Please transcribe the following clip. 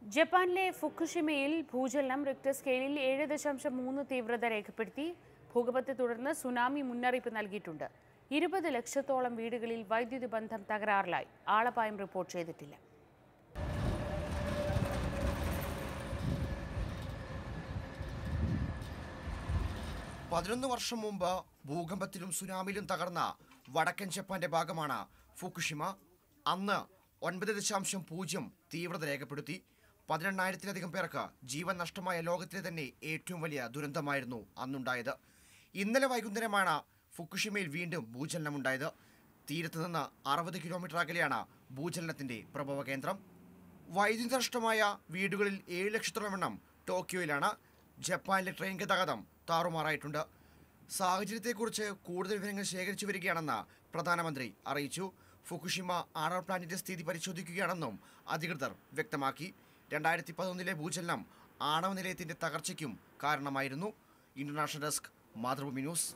ജപ്പാനിലെ ഫുക്കുഷിമയിൽ ഭൂചലനം റിക്ടർ സ്കെയിലിൽ ഏഴ് ദശാംശം മൂന്ന് തീവ്രത രേഖപ്പെടുത്തി ഭൂകമ്പത്തെ തുടർന്ന് സുനാമി മുന്നറിയിപ്പ് നൽകിയിട്ടുണ്ട് ഇരുപത് ലക്ഷത്തോളം വീടുകളിൽ വൈദ്യുതി ബന്ധം തകരാറിലായി ആളപായം റിപ്പോർട്ട് ചെയ്തിട്ടില്ല പതിനൊന്ന് വർഷം മുമ്പ് ഭൂകമ്പത്തിലും സുനാമിയിലും തകർന്ന വടക്കൻ ജപ്പാന്റെ ഭാഗമാണ് ഫുക്കുഷിമ അന്ന് ഒൻപത് ദശാംശം പൂജ്യം തീവ്രത രേഖപ്പെടുത്തി പതിനെണ്ണായിരത്തിലധികം പേർക്ക് ജീവൻ നഷ്ടമായ ലോകത്തിലെ തന്നെ ഏറ്റവും വലിയ ദുരന്തമായിരുന്നു അന്നുണ്ടായത് ഇന്നലെ വൈകുന്നേരമാണ് ഫുക്കുഷിമയിൽ വീണ്ടും ഭൂചലനമുണ്ടായത് തീരത്ത് നിന്ന് അറുപത് കിലോമീറ്റർ അകലെയാണ് ഭൂചലനത്തിന്റെ പ്രഭവ കേന്ദ്രം വൈദ്യുതി നഷ്ടമായ വീടുകളിൽ ഏഴ് ലക്ഷത്തോളം എണ്ണം ടോക്കിയോയിലാണ് ജപ്പാനിലെ ട്രെയിൻ ഗതാഗതം താറുമാറായിട്ടുണ്ട് സാഹചര്യത്തെക്കുറിച്ച് കൂടുതൽ വിവരങ്ങൾ ശേഖരിച്ചു വരികയാണെന്ന് പ്രധാനമന്ത്രി അറിയിച്ചു ഫുക്കുഷിമ ആണവ പ്ലാന്റിന്റെ സ്ഥിതി പരിശോധിക്കുകയാണെന്നും അധികൃതർ വ്യക്തമാക്കി രണ്ടായിരത്തി പതിനൊന്നിലെ ഭൂചലനം ആണവ നിലയത്തിന്റെ തകർച്ചയ്ക്കും കാരണമായിരുന്നു ഇന്റർനാഷണൽ ഡെസ്ക് മാതൃഭൂമി ന്യൂസ്